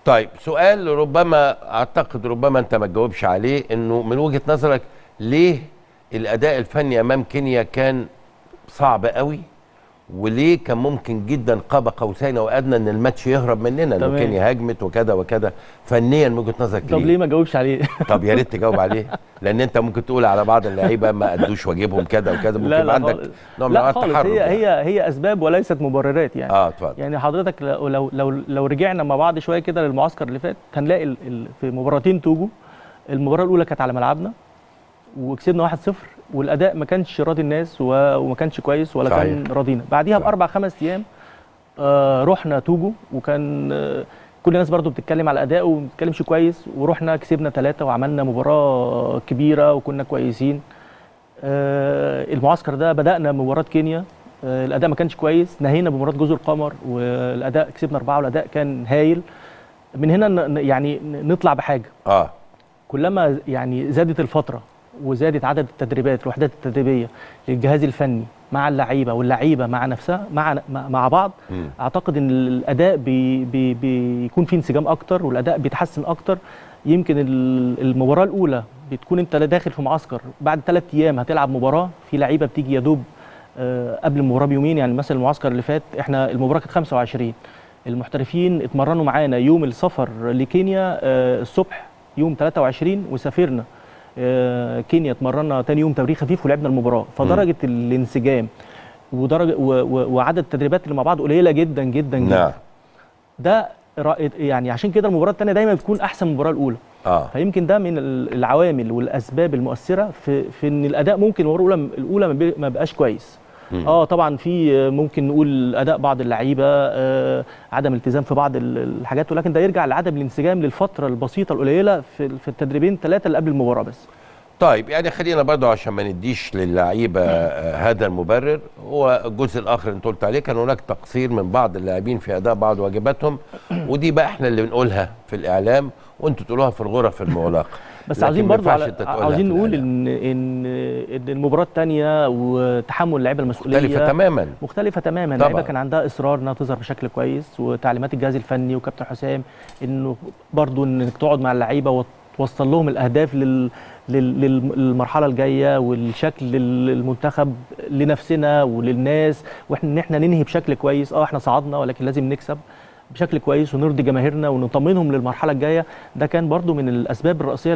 طيب سؤال ربما اعتقد ربما انت ما تجاوبش عليه انه من وجهه نظرك ليه الاداء الفني امام كينيا كان صعب قوي وليه كان ممكن جدا قاب قوسين او ادنى ان الماتش يهرب مننا انه تمام. كينيا هاجمت وكذا وكذا فنيا من وجهه نظرك طب ليه ما جاوبش عليه طب يا ريت تجاوب عليه لان انت ممكن تقول على بعض اللعيبه ما ادوش واجبهم كذا وكذا ممكن لا يبقى لا عندك خالص. نوع من انواع لا خالص التحرر هي يعني. هي هي اسباب وليست مبررات يعني اه اتفضل يعني حضرتك لو لو لو, لو رجعنا مع بعض شويه كده للمعسكر اللي فات هنلاقي ال- ال- في مباراتين توجو المباراه الاولى كانت على ملعبنا وكسبنا 1-0 والاداء ما كانش راضي الناس و- وما كانش كويس ولا صحيح. كان راضينا بعديها صحيح. باربع خمس ايام آه رحنا توجو وكان آه كل الناس برضو بتتكلم على اداء وما بتتكلمش كويس ورحنا كسبنا ثلاثه وعملنا مباراه كبيره وكنا كويسين آه المعسكر ده بدانا مباراه كينيا آه الاداء ما كانش كويس نهينا بمباراه جزر القمر والاداء كسبنا اربعه والاداء كان هايل من هنا ن- يعني نطلع بحاجه اه كلما يعني زادت الفتره وزادت عدد التدريبات الوحدات التدريبيه للجهاز الفني مع اللعيبه واللعيبه مع نفسها مع مع مع بعض مم. اعتقد ان الاداء بي بي بيكون فيه انسجام اكتر والاداء بيتحسن اكتر يمكن ال- المباراه الاولى بتكون انت داخل في معسكر بعد ثلاث ايام هتلعب مباراه في لعيبه بتيجي يا دوب آه، قبل المباراه بيومين يعني مثلا المعسكر اللي فات احنا المباراه كانت 25 المحترفين اتمرنوا معانا يوم السفر لكينيا آه، الصبح يوم 23 وسافرنا آه، كينيا اتمرنا تاني يوم تمرين خفيف ولعبنا المباراه فدرجه الانسجام ودرجه و و وعدد التدريبات اللي مع بعض قليله جدا جدا جدا نعم ده رأي- يعني عشان كده المباراه الثانيه دايما بتكون احسن من المباراه الاولى اه فيمكن ده من ال- العوامل والاسباب المؤثره في في ان الاداء ممكن المباراه الاولى الاولى ما بي- ما بقاش كويس مم. اه طبعا في آه، ممكن نقول اداء بعض اللعيبه آه عدم التزام في بعض ال- الحاجات ولكن ده يرجع لعدم الانسجام للفتره البسيطه القليله في في التدريبين ثلاثه اللي قبل المباراه بس طيب يعني خلينا برضو عشان ما نديش للعيبه آه، هذا المبرر هو الجزء الاخر اللي انت قلت عليه كان هناك تقصير من بعض اللاعبين في اداء بعض واجباتهم ودي بقى احنا اللي بنقولها في الاعلام وانتوا تقولوها في الغرف المغلقه بس لكن عاوزين ما برضو ينفعش على أنت تقولها عاوزين في نقول الإعلام. ان ان ان المباراه الثانيه وتحمل اللعيبه المسؤوليه مختلفه تماما مختلفه تماما طبعاً. اللعيبه كان عندها اصرار انها تظهر بشكل كويس وتعليمات الجهاز الفني وكابتن حسام انه برضو انك تقعد مع اللعيبه وتوصل لهم الاهداف لل لل- لل- للمرحله الجايه والشكل لل- المنتخب لنفسنا وللناس واحنا ان احنا ننهي بشكل كويس اه احنا صعدنا ولكن لازم نكسب بشكل كويس ونرضي جماهيرنا ونطمنهم للمرحله الجايه ده كان برضو من الاسباب الرئيسيه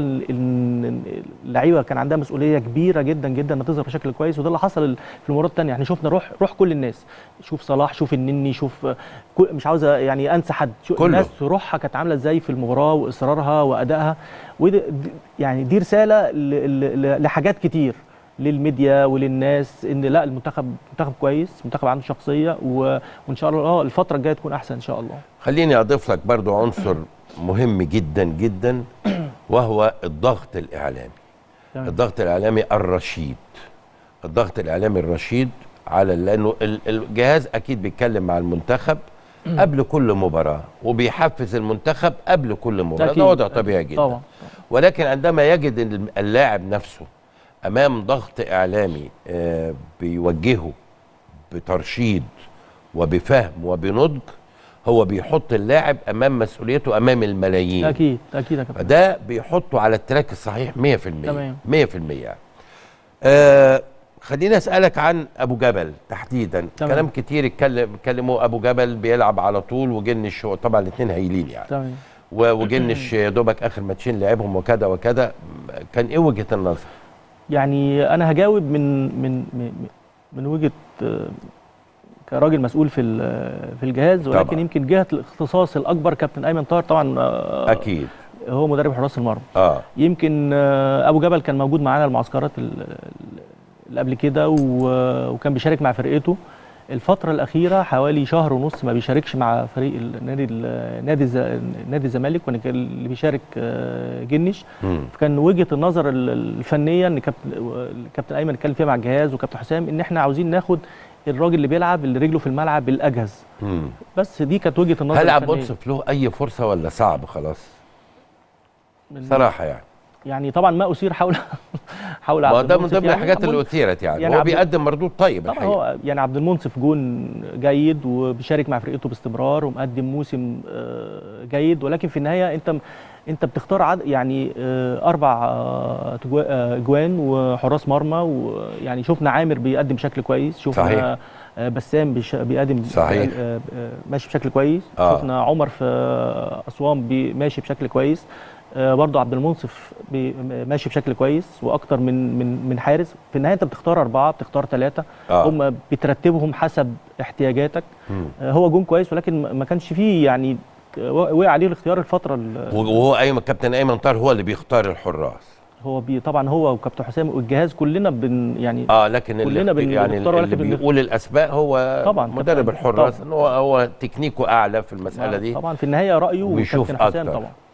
ان اللعيبه كان عندها مسؤوليه كبيره جدا جدا انها تظهر بشكل كويس وده اللي حصل في المباراه الثانيه احنا شفنا روح روح كل الناس شوف صلاح شوف النني شوف كل- مش عاوز يعني انسى حد شوف كله. الناس روحها كانت عامله ازاي في المباراه واصرارها وادائها ودي دي- يعني دي رساله ل- ل- ل- لحاجات كتير للميديا وللناس ان لا المنتخب منتخب كويس منتخب عنده شخصيه و- وان شاء الله اه الفتره الجايه تكون احسن ان شاء الله خليني اضيف لك برضو عنصر مهم جدا جدا وهو الضغط الاعلامي تمام. الضغط الاعلامي الرشيد الضغط الاعلامي الرشيد على لانه ال- الجهاز اكيد بيتكلم مع المنتخب قبل كل مباراه وبيحفز المنتخب قبل كل مباراه أكيد. ده وضع طبيعي جدا طبعا ولكن عندما يجد ال- اللاعب نفسه امام ضغط اعلامي آه، بيوجهه بترشيد وبفهم وبنضج هو بيحط اللاعب امام مسؤوليته امام الملايين اكيد اكيد يا كابتن فده بيحطه على التراك الصحيح 100% تمام. 100% يعني. آه خليني اسالك عن ابو جبل تحديدا تمام. كلام كتير اتكلم اتكلموا ابو جبل بيلعب على طول وجنش هو طبعا الاثنين هايلين يعني تمام و- وجنش يا دوبك اخر ماتشين لعبهم وكذا وكذا كان ايه وجهه النظر؟ يعني انا هجاوب من من من, من وجهه آه، كراجل مسؤول في ال- في الجهاز ولكن طبعاً. يمكن جهه الاختصاص الاكبر كابتن ايمن طاهر طبعا آه، اكيد هو مدرب حراس المرمى اه يمكن آه، ابو جبل كان موجود معانا المعسكرات ال- ال- اللي قبل كده و- وكان بيشارك مع فرقته الفترة الأخيرة حوالي شهر ونص ما بيشاركش مع فريق النادي ال- نادي الز- نادي الزمالك وإن كان اللي بيشارك آه، جنش مم. فكان وجهة النظر ال- الفنية إن كابتن الكابتن أيمن اتكلم فيها مع الجهاز وكابتن حسام إن إحنا عاوزين ناخد الراجل اللي بيلعب اللي رجله في الملعب الأجهز مم. بس دي كانت وجهة النظر هل عبد الفنية. منصف له اي فرصه ولا صعب خلاص؟ من- صراحه يعني يعني طبعا ما اثير حول حاول ما عبد هو ده من المنصف ضمن يعني الحاجات عبد اللي المنصف- اثيرت يعني, يعني هو عبد- بيقدم مردود طيب طبعا الحقيقه هو يعني عبد المنصف جون جيد وبيشارك مع فرقته باستمرار ومقدم موسم آه، جيد ولكن في النهايه انت انت بتختار عد يعني آه، اربع آه، تجوا- آه، اجوان وحراس مرمى ويعني شفنا عامر بيقدم بشكل كويس شفنا صحيح. آه، بسام بيش- بيقدم صحيح. آه، آه، ماشي بشكل كويس آه. شفنا عمر في آه، اسوان بي- ماشي بشكل كويس آه، برضه عبد المنصف بي- ماشي بشكل كويس واكتر من من من حارس في النهايه انت بتختار اربعه بتختار ثلاثه آه. هم بترتبهم حسب احتياجاتك مم. آه، هو جون كويس ولكن ما- ما كانش فيه يعني آه، وقع عليه الاختيار الفتره ال- وهو ايمن كابتن ايمن طاهر هو اللي بيختار الحراس هو بي طبعا هو وكابتن حسام والجهاز كلنا بن يعني اه لكن كلنا اللي بن- يعني بنختار اللي ولكن بن- بيقول الاسماء هو طبعاً، مدرب كابتن- الحراس طبعاً. إن هو هو تكنيكه اعلى في المساله دي طبعا في النهايه رايه ويشوف وكابتن حسام أكتر. طبعا